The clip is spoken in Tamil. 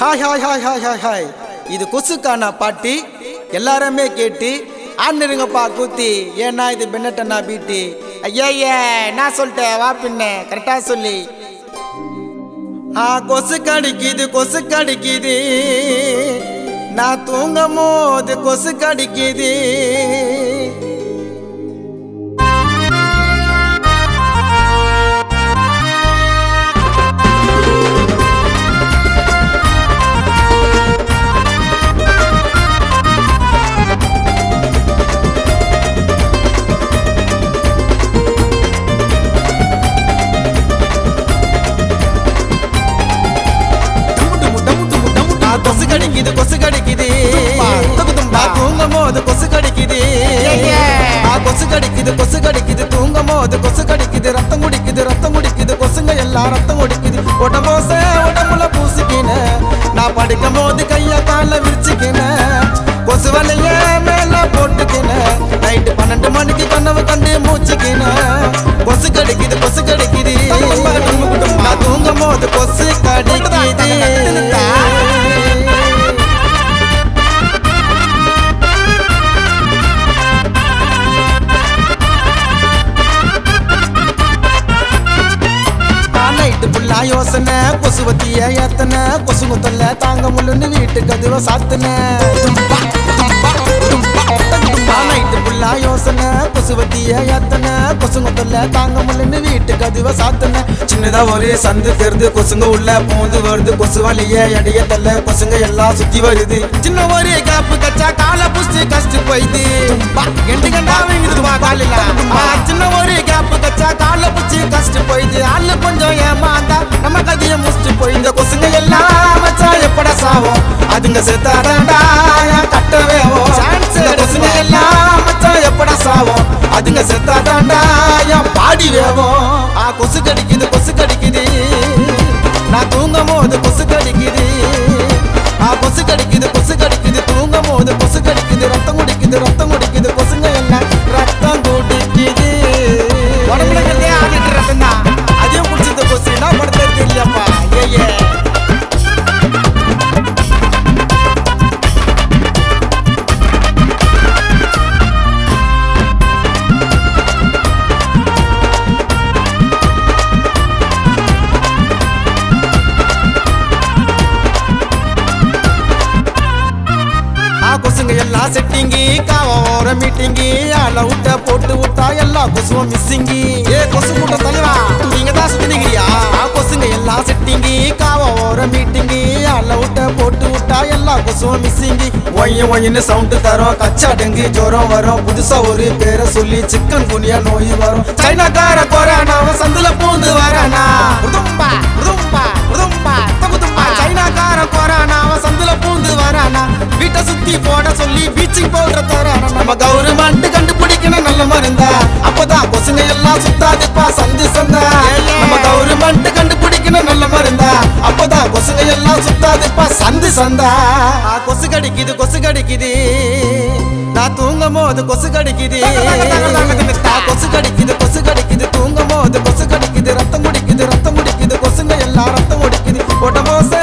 hi hi hi hi hi hi இது கொசுக்கான பாட்டி எல்லாருமே கேட்டு ஆண்ணுருங்கப்பா கூத்தி ஏன்னா இது பென்னட்டண்ணா பீட்டி ஐயா நான் சொல்லிட்டேன் வா பின்ன கரெக்டா சொல்லி ஆ கொசு கடிக்குது கொசு கடிக்குது நான் தூங்கும் போது கொசு கடிக்குது ஆ, கொசு கடிக்குது கொசு கடிக்குது நான் தூங்கும் போது கொசு கடிக்குது ஆ, கொசு கடிக்குது கொசு கடிக்குது தூங்கும் போது கொசு கடிக்குது ரத்தம் குடிக்குது ரத்தம் குடிக்குது கொசுங்க எல்லாம் ரத்தம் குடிக்குது உடம்போச உடம்புல பூசிக்கின நான் படிக்கும் போது கைய கால விரிச்சுக்கின கொசு வலைய மேல போட்டுக்கின நைட்டு பன்னெண்டு மணிக்கு கனவு கண்டு மூச்சுக்கின கொசு கடிக்குது கொசு கடிக்குது நான் தூங்கும் போது கொசு கடிக்குது நைட்டு புல்லா யோசனை கொசுவத்திய ஏத்தன கொசுங்க தொல்ல தாங்க முள்ளுன்னு வீட்டு கதுவ சாத்துன நைட்டு புல்லா யோசனை கொசுவத்திய ஏத்தன கொசுங்க தொல்ல தாங்க முள்ளுன்னு வீட்டு கதுவ சாத்துன சின்னதா ஒரு சந்து தெரிந்து கொசுங்க உள்ள பூந்து வருது கொசு வலிய எடைய தள்ள கொசுங்க எல்லாம் சுத்தி வருது சின்ன ஒரு கேப்பு கச்சா கால புடிச்சு கஷ்டு போயிது எண்டு கண்டா வீங்குது வா காலில சின்ன ஒரு கேப்பு கச்சா கால புடிச்சு கஷ்டு போயிது ஆளு கொஞ்சம் ஏமாந்தா நம்ம கதைய முடிச்சு போய் இந்த கொசுங்க எல்லாம் மச்சா எப்படா சாவோம் அதுங்க செத்தாதாண்டா என் கட்டவேவோ இந்த கொசுங்க எல்லாம் மச்சா எப்படா சாவோம் அதுங்க செத்தாதாண்டா என் பாடி வேவோம் ஆ கொசு கடிக்குது கொசு கடிக்குது நான் தூங்கும் போது கொசு கடிக்குது ஆ கொசு கடிக்குது கொசு கடிக்குது தூங்கும் போது கொசு கடிக்குது ரத்தம் குடிக்குது ரத்தம் குடிக்குது கொசுங்க எல்லாம் ரத்தம் குடிக்குது உடம்புல இருக்கிறதே ஆடிட்டு ரத்தம் தான் அதையும் குடிச்சது கொசு என்ன படுத்தே தெரியலப்பா ஏ ஆ கொசுங்க எல்லாம் செட்டிங்கி காவ ஓர மீட்டிங்கி ஆள விட்ட போட்டு விட்டா எல்லா கொசுவும் மிஸ்ஸிங்கி ஏ கொசு கூட்ட தலைவா நீங்க தான் சுத்தினீங்கயா ஆ கொசுங்க எல்லாம் செட்டிங்கி காவ ஓர மீட்டிங்கி ஆள விட்ட போட்டு விட்டா எல்லா கொசுவும் மிஸ்ஸிங்கி ஒய்ய ஒய்யன்னு சவுண்டு தரும் கச்சா டெங்கு ஜுரம் வரும் புதுசா ஒரு பேரை சொல்லி சிக்கன் குனியா நோய் வரும் சைனாக்கார கொரோனாவை சந்துல பூந்து வரானா ருதும்பா ருதும்பா ருதும்பா தகுதும்பா சைனாக்கார கொரோனாவை சந்துல பூந்து வரானா வீட்டை சுத்தி போட சொல்லி பீச்சிங் பவுடர் தரானா நம்ம கவர்மெண்ட் கண்டுபிடிக்கணும் நல்ல மருந்தா அப்பதான் கொசுங்க எல்லாம் சுத்தாதுப்பா சந்து சந்தா நம்ம கவர்மெண்ட் கண்டுபிடிக்கணும் நல்ல மருந்தா அப்பதான் கொசுங்க எல்லாம் சுத்தாதுப்பா சந்து சந்தா ஆ, கொசு கடிக்குது கொசு கடிக்குது நான் தூங்கும் போது கொசு கடிக்குது ஆ, கொசு கடிக்குது கொசு கடிக்குது தூங்கும் போது கொசு கடிக்குது ரத்தம் குடிக்குது ரத்தம் குடிக்குது கொசுங்க எல்லாம் ரத்தம் குடிக்குது உடம்போச